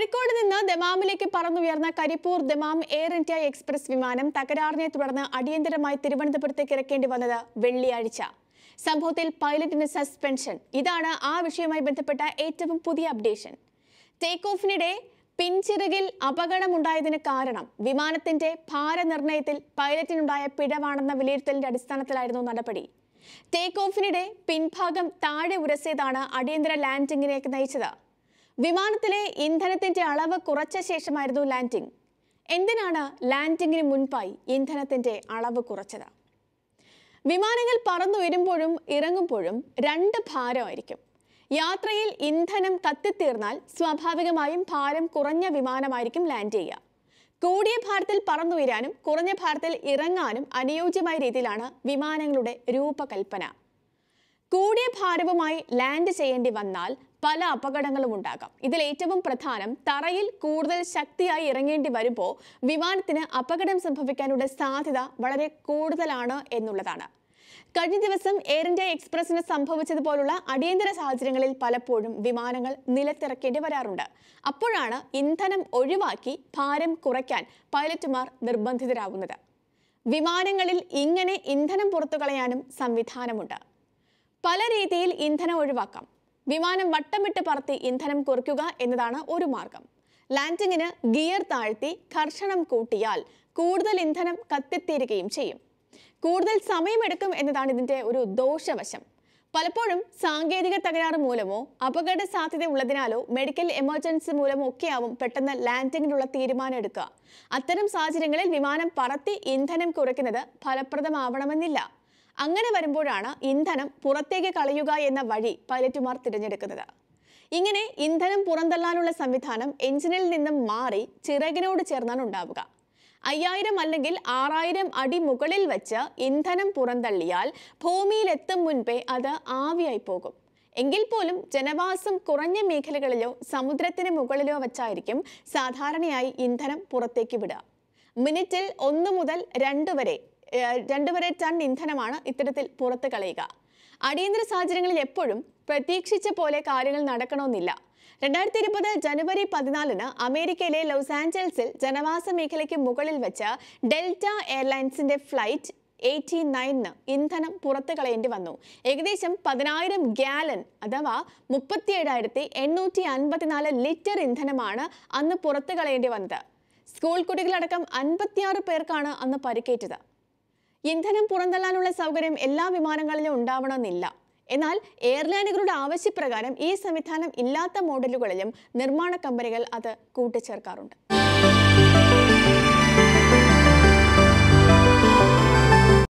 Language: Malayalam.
കോഴിക്കോട് നിന്ന് ദമാമിലേക്ക് പറന്നുയർന്ന Karipur Dammam Air India Express വിമാനം തകരാറിനെ തുടർന്ന് അടിയന്തരമായി തിരുവനന്തപുരത്തേക്ക് ഇറക്കേണ്ടി വന്നത് വെള്ളിയാഴ്ച സംഭവത്തിൽ പൈലറ്റിന് സസ്പെൻഷൻ ഇതാണ് ആ വിഷയവുമായി ബന്ധപ്പെട്ട ഏറ്റവും പുതിയ അപ്ഡേഷൻ ടേക്ക് ഓഫിനിടെ പിൻചിറകിൽ അപകടമുണ്ടായതിന് കാരണം വിമാനത്തിന്റെ ഭാരനിർണയത്തിൽ പൈലറ്റിനുണ്ടായ പിഴവാണെന്ന വിലയിരുത്തലിന്റെ അടിസ്ഥാനത്തിലായിരുന്നു നടപടി ടേക്ക് ഓഫിനിടെ പിൻഭാഗം താഴെ ഉരസിയതാണ് അടിയന്തര ലാൻഡിങ്ങിലേക്ക് നയിച്ചത് വിമാനത്തിലെ ഇന്ധനത്തിന്റെ അളവ് കുറച്ച ശേഷമായിരുന്നു ലാൻഡിംഗ് എന്തിനാണ് ലാൻഡിങ്ങിന് മുൻപായി ഇന്ധനത്തിന്റെ അളവ് കുറച്ചത് വിമാനങ്ങൾ പറന്നുയരുമ്പോഴും ഇറങ്ങുമ്പോഴും രണ്ട് ഭാരമായിരിക്കും യാത്രയിൽ ഇന്ധനം കത്തിത്തീർന്നാൽ സ്വാഭാവികമായും ഭാരം കുറഞ്ഞ വിമാനമായിരിക്കും ലാൻഡ് ചെയ്യുക കൂടിയ ഭാരത്തിൽ പറന്നുയരാനും കുറഞ്ഞ ഭാരത്തിൽ ഇറങ്ങാനും അനുയോജ്യമായ രീതിയിലാണ് വിമാനങ്ങളുടെ രൂപകൽപ്പന കൂടിയ ഭാരവുമായി ലാൻഡ് ചെയ്യേണ്ടി വന്നാൽ പല അപകടങ്ങളും ഉണ്ടാകാം ഇതിൽ ഏറ്റവും പ്രധാനം തറയിൽ കൂടുതൽ ശക്തിയായി ഇറങ്ങേണ്ടി വരുമ്പോൾ വിമാനത്തിന് അപകടം സംഭവിക്കാനുള്ള സാധ്യത വളരെ കൂടുതലാണ് എന്നുള്ളതാണ് കഴിഞ്ഞ ദിവസം എയർ ഇന്ത്യ എക്സ്പ്രസിന് സംഭവിച്ചതുപോലുള്ള അടിയന്തര സാഹചര്യങ്ങളിൽ പലപ്പോഴും വിമാനങ്ങൾ നിലത്തിറക്കേണ്ടി വരാറുണ്ട് അപ്പോഴാണ് ഇന്ധനം ഒഴിവാക്കി ഭാരം കുറയ്ക്കാൻ പൈലറ്റുമാർ നിർബന്ധിതരാകുന്നത് വിമാനങ്ങളിൽ ഇങ്ങനെ ഇന്ധനം പുറത്തു കളയാനും സംവിധാനമുണ്ട് പല രീതിയിൽ ഇന്ധനം ഒഴിവാക്കാം വിമാനം വട്ടമിട്ട് പറത്തി ഇന്ധനം കുറയ്ക്കുക എന്നതാണ് ഒരു മാർഗം ലാൻഡിങ്ങിന് ഗിയർ താഴ്ത്തി ഘർഷണം കൂട്ടിയാൽ കൂടുതൽ ഇന്ധനം കത്തിത്തീരുകയും ചെയ്യും കൂടുതൽ സമയമെടുക്കും എന്നതാണ് ഇതിന്റെ ഒരു ദോഷവശം പലപ്പോഴും സാങ്കേതിക തകരാറ് മൂലമോ അപകട സാധ്യത ഉള്ളതിനാലോ മെഡിക്കൽ എമർജൻസി മൂലമോ ഒക്കെയാവും പെട്ടെന്ന് ലാൻഡിങ്ങിനുള്ള തീരുമാനം എടുക്കുക അത്തരം സാഹചര്യങ്ങളിൽ വിമാനം പറത്തി ഇന്ധനം കുറയ്ക്കുന്നത് ഫലപ്രദമാവണമെന്നില്ല അങ്ങനെ വരുമ്പോഴാണ് ഇന്ധനം പുറത്തേക്ക് കളയുക എന്ന വഴി പൈലറ്റുമാർ തിരഞ്ഞെടുക്കുന്നത് ഇങ്ങനെ ഇന്ധനം പുറന്തള്ളാനുള്ള സംവിധാനം എഞ്ചിനിൽ നിന്നും മാറി ചിറകിനോട് ചേർന്നാണ് ഉണ്ടാവുക അയ്യായിരം അല്ലെങ്കിൽ ആറായിരം അടി മുകളിൽ വെച്ച് ഇന്ധനം പുറന്തള്ളിയാൽ ഭൂമിയിലെത്തും മുൻപേ അത് ആവിയായി പോകും എങ്കിൽ പോലും ജനവാസം കുറഞ്ഞ മേഖലകളിലോ സമുദ്രത്തിന് മുകളിലോ വെച്ചായിരിക്കും സാധാരണയായി ഇന്ധനം പുറത്തേക്ക് വിടുക മിനിറ്റിൽ ഒന്ന് മുതൽ രണ്ട് വരെ ഏഹ്, രണ്ട് വരെ ടൺ ഇന്ധനമാണ് ഇത്തരത്തിൽ പുറത്ത് കളയുക അടിയന്തര സാഹചര്യങ്ങളിൽ എപ്പോഴും പ്രതീക്ഷിച്ച പോലെ കാര്യങ്ങൾ നടക്കണമെന്നില്ല രണ്ടായിരത്തി ഇരുപത് ജനുവരി പതിനാലിന് അമേരിക്കയിലെ ലോസ് ആഞ്ചൽസിൽ ജനവാസ മേഖലയ്ക്ക് മുകളിൽ വെച്ച് ഡെൽറ്റ എയർലൈൻസിന്റെ ഫ്ലൈറ്റ് എയ്റ്റി നയനിന് ഇന്ധനം പുറത്തു കളയേണ്ടി വന്നു ഏകദേശം പതിനായിരം ഗ്യാലൻ അഥവാ മുപ്പത്തിയേഴായിരത്തി എണ്ണൂറ്റി അൻപത്തിനാല് ലിറ്റർ ഇന്ധനമാണ് അന്ന് പുറത്തു കളയേണ്ടി വന്നത് സ്കൂൾ കുട്ടികളടക്കം അൻപത്തിയാറ് പേർക്കാണ് അന്ന് പരിക്കേറ്റത് ഇന്ധനം പുറന്തള്ളാനുള്ള സൗകര്യം എല്ലാ വിമാനങ്ങളിലും ഉണ്ടാവണമെന്നില്ല എന്നാൽ എയർലൈനുകളുടെ ആവശ്യപ്രകാരം ഈ സംവിധാനം ഇല്ലാത്ത മോഡലുകളിലും നിർമ്മാണ കമ്പനികൾ അത് കൂട്ടിച്ചേർക്കാറുണ്ട്